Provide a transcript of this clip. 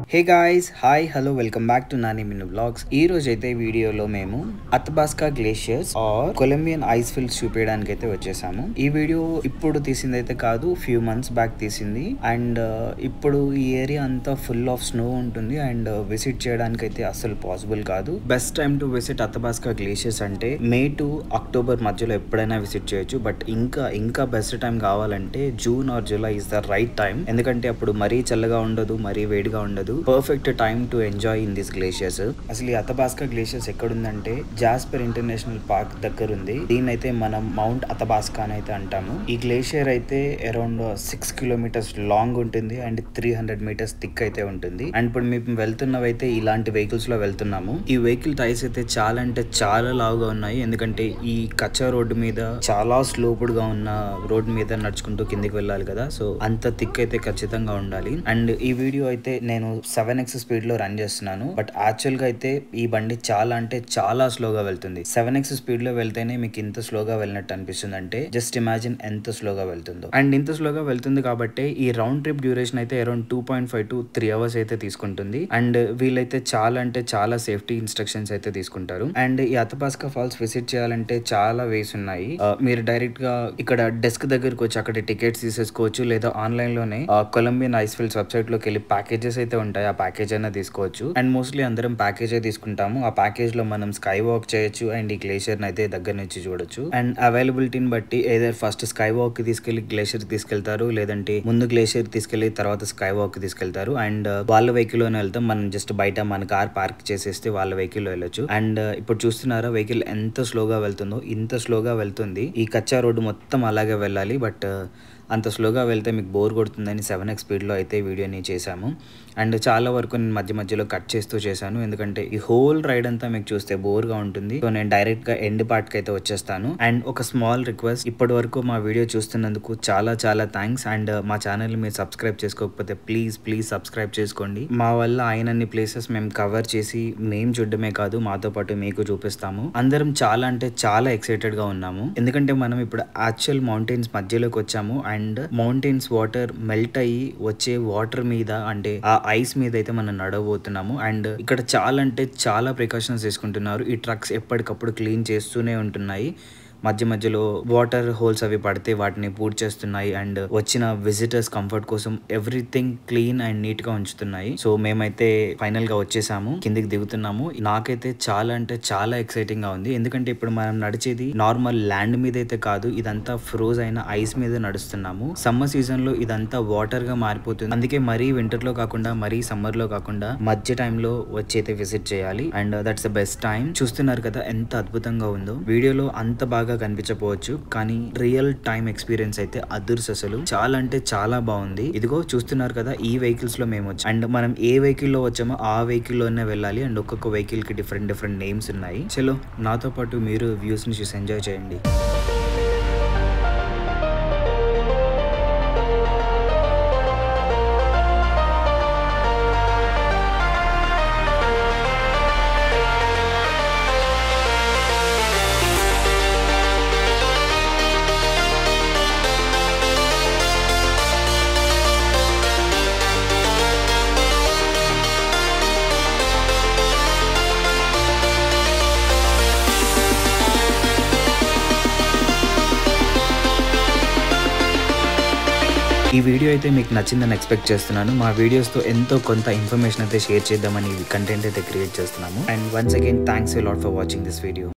hey guys hi hello welcome back to Nani Minu vlogs ఈ రోజు అయితే వీడియోలో మేము Athabasca glaciers or Columbian ice fields చూపించడానికి అయితే వచ్చేసాము ఈ వీడియో ఇప్పుడు తీసింది అయితే కాదు ఫ్యూ మంత్స్ బ్యాక్ తీసింది అండ్ ఇప్పుడు ఈ ఏరియా అంతా ఫుల్ ఆఫ్ స్నో ఉంటుంది అండ్ విజిట్ చేయడానికి అయితే అస్సలు పాసిబుల్ కాదు best time to visit Athabasca glaciers అంటే మే టు అక్టోబర్ మధ్యలో ఎప్పుడైనా విజిట్ చేయొచ్చు బట్ ఇంకా ఇంకా బెస్ట్ టైం కావాలంటే June or July is the right time ఎందుకంటే అప్పుడు మరీ చల్లగా ఉండదు మరీ వేడిగా ఉండదు perfect time to enjoy in this glaciers అసలు ఈ అతబాస్కా గ్లేషియర్స్ ఎక్కడుందంటే జాస్పర్ ఇంటర్నేషనల్ పార్క్ దగ్గర ఉంది దీన్ని అయితే మనం మౌంట్ అతబాస్కా అని అయితే అంటాము ఈ గ్లేషియర్ అయితే అరౌండ్ సిక్స్ కిలోమీటర్స్ లాంగ్ ఉంటుంది and three hundred metres thick అయితే ఉంటుంది అండ్ ఇప్పుడు మేము వెళ్తున్నవైతే ఇలాంటి వెహికల్స్ లో వెళ్తున్నాము ఈ వెహికల్ టైర్స్ అయితే చాలా అంటే చాలా లావుగా ఉన్నాయి ఎందుకంటే ఈ కచ్చా రోడ్డు మీద చాలా స్లోపుడ్ గా ఉన్న రోడ్ మీద నడుచుకుంటూ కిందికి వెళ్ళాలి కదా సో అంత థిక్ అయితే ఖచ్చితంగా ఉండాలి అండ్ ఈ వీడియో అయితే నేను సెవెన్ ఎక్స్ స్పీడ్ లో రన్ చేస్తున్నాను బట్ యాక్చువల్ గా అయితే ఈ బండి చాలా అంటే చాలా స్లోగా వెళ్తుంది సెవెన్ ఎక్స్ స్పీడ్ లో వెళ్తేనే మీకు ఇంత స్లోగా వెళ్ళినట్టు అనిపిస్తుంది అంటే జస్ట్ ఇమాజిన్ ఎంత స్లోగా వెళ్తుందో అండ్ ఇంత స్లోగా వెళ్తుంది కాబట్టి ఈ రౌండ్ ట్రిప్ డ్యూరేషన్ అయితే around two point five to three hours అయితే తీసుకుంటుంది అండ్ వీళ్ళైతే చాలా అంటే చాలా సేఫ్టీ ఇన్స్ట్రక్షన్స్ అయితే తీసుకుంటారు అండ్ ఈ అతపాస్కా ఫాల్స్ విజిట్ చేయాలంటే చాలా వేస్ ఉన్నాయి ఆ, మీరు డైరెక్ట్ గా ఇక్కడ డెస్క్ దగ్గరకు వచ్చి అక్కడ టికెట్స్ తీసేసుకోవచ్చు లేదా ఆన్లైన్ లోనే కొలంబియన్ ఐస్ ఫీల్స్ వెబ్సైట్ లోకి వెళ్ళి ప్యాకేజెస్ అయితే ఉంటాయి ఆ ప్యాకేజ్ అయినా తీసుకోవచ్చు అండ్ మోస్ట్లీ అందరం ప్యాకేజే తీసుకుంటాము ఆ ప్యాకేజ్ లో మనం స్కై వాక్ చేయొచ్చు అండ్ ఈ గ్లేషియర్ అయితే దగ్గర నుంచి చూడొచ్చు అండ్ అవైలబిలిటీని బట్టి ఏదైనా ఫస్ట్ స్కై వాక్ కి తీసుకెళ్లి గ్లేషియర్ తీసుకెళ్తారు లేదంటే ముందు గ్లేషియర్ తీసుకెళ్లి తర్వాత స్కై వాక్ కి తీసుకెళ్తారు అండ్ వాళ్ళ వెహికల్ లోనే వెళ్తాం మనం జస్ట్ బయట మన కార్ పార్క్ చేసేస్తే వాళ్ళ వెహికల్ లో వెళ్ళొచ్చు అండ్ ఇప్పుడు చూస్తున్నారా వెహికల్ ఎంత స్లోగా వెళ్తుందో ఇంత స్లోగా వెళ్తుంది ఈ కచ్చా రోడ్డు మొత్తం అలాగే వెళ్ళాలి బట్ అంత స్లోగా వెళ్తే మీకు బోర్ కొడుతుందని సెవెన్ ఎక్స్ స్పీడ్లో అయితే వీడియోని చేశాము అండ్ చాలా వరకు నేను మధ్య మధ్యలో కట్ చేస్తూ చేశాను ఎందుకంటే ఈ హోల్ రైడ్ అంతా మీకు చూస్తే బోర్గా ఉంటుంది సో నేను డైరెక్ట్గా ఎండ్ పార్ట్కి అయితే వచ్చేస్తాను అండ్ ఒక స్మాల్ రిక్వెస్ట్ ఇప్పటి వరకు మా వీడియో చూస్తున్నందుకు చాలా చాలా థ్యాంక్స్ అండ్ మా ఛానల్ మీరు సబ్స్క్రైబ్ చేసుకోకపోతే ప్లీజ్ ప్లీజ్ సబ్స్క్రైబ్ చేసుకోండి మా వల్ల అయినన్ని ప్లేసెస్ మేము కవర్ చేసి మేము చూడడమే కాదు మాతో పాటు మీకు చూపిస్తాము అందరం చాలా అంటే చాలా ఎక్సైటెడ్ గా ఉన్నాము ఎందుకంటే మనం ఇప్పుడు యాక్చువల్ మౌంటైన్స్ మధ్యలోకి వచ్చాము అండ్ మౌంటైన్స్ వాటర్ మెల్ట్ అయ్యి వచ్చే వాటర్ మీద అంటే ఆ ఐస్ మీద అయితే మనం నడవబోతున్నాము అండ్ ఇక్కడ చాలా అంటే చాలా ప్రికాషన్స్ తీసుకుంటున్నారు ఈ ట్రక్స్ ఎప్పటికప్పుడు క్లీన్ చేస్తూనే ఉంటున్నాయి మధ్య మధ్యలో వాటర్ హోల్స్ అవి పడితే వాటిని పూర్తి చేస్తున్నాయి అండ్ వచ్చిన విజిటర్స్ కంఫర్ట్ కోసం ఎవ్రీథింగ్ క్లీన్ అండ్ నీట్ గా ఉంచుతున్నాయి సో మేమైతే ఫైనల్ గా వచ్చేసాము కిందికి దిగుతున్నాము నాకైతే చాలా అంటే చాలా ఎక్సైటింగ్ గా ఉంది ఎందుకంటే ఇప్పుడు మనం నడిచేది నార్మల్ ల్యాండ్ మీద అయితే కాదు ఇదంతా ఫ్రోజ్ అయిన ఐస్ మీద నడుస్తున్నాము సమ్మర్ సీజన్ లో ఇదంతా వాటర్ గా మారిపోతుంది అందుకే మరీ వింటర్ లో కాకుండా మరీ సమ్మర్ లో కాకుండా మధ్య టైంలో వచ్చి అయితే విజిట్ చేయాలి and that's the best time చూస్తున్నారు కదా ఎంత అద్భుతంగా ఉందో వీడియోలో అంత బాగా కనిపించకపోవచ్చు కానీ రియల్ టైం ఎక్స్పీరియన్స్ అయితే అదుర్స్ అసలు చాలా అంటే చాలా బాగుంది ఇదిగో చూస్తున్నారు కదా ఈ వెహికల్స్ లో మేము వచ్చాం అండ్ మనం ఏ వెహికల్ లో వచ్చామో ఆ వెహికల్ లోనే వెళ్ళాలి అండ్ ఒక్కొక్క వెహికల్ కి డిఫరెంట్ డిఫరెంట్ నేమ్స్ ఉన్నాయి చలో నాతో పాటు మీరు వ్యూస్ ని చూసి ఎంజాయ్ చేయండి ఈ వీడియో అయితే మీకు నచ్చిందని ఎక్స్పెక్ట్ చేస్తున్నాను మా వీడియోస్తో ఎంతో కొంత ఇన్ఫర్మేషన్ అయితే షేర్ చేద్దామని కంటెంట్ అయితే క్రియేట్ చేస్తున్నాము and once again thanks lot for watching this video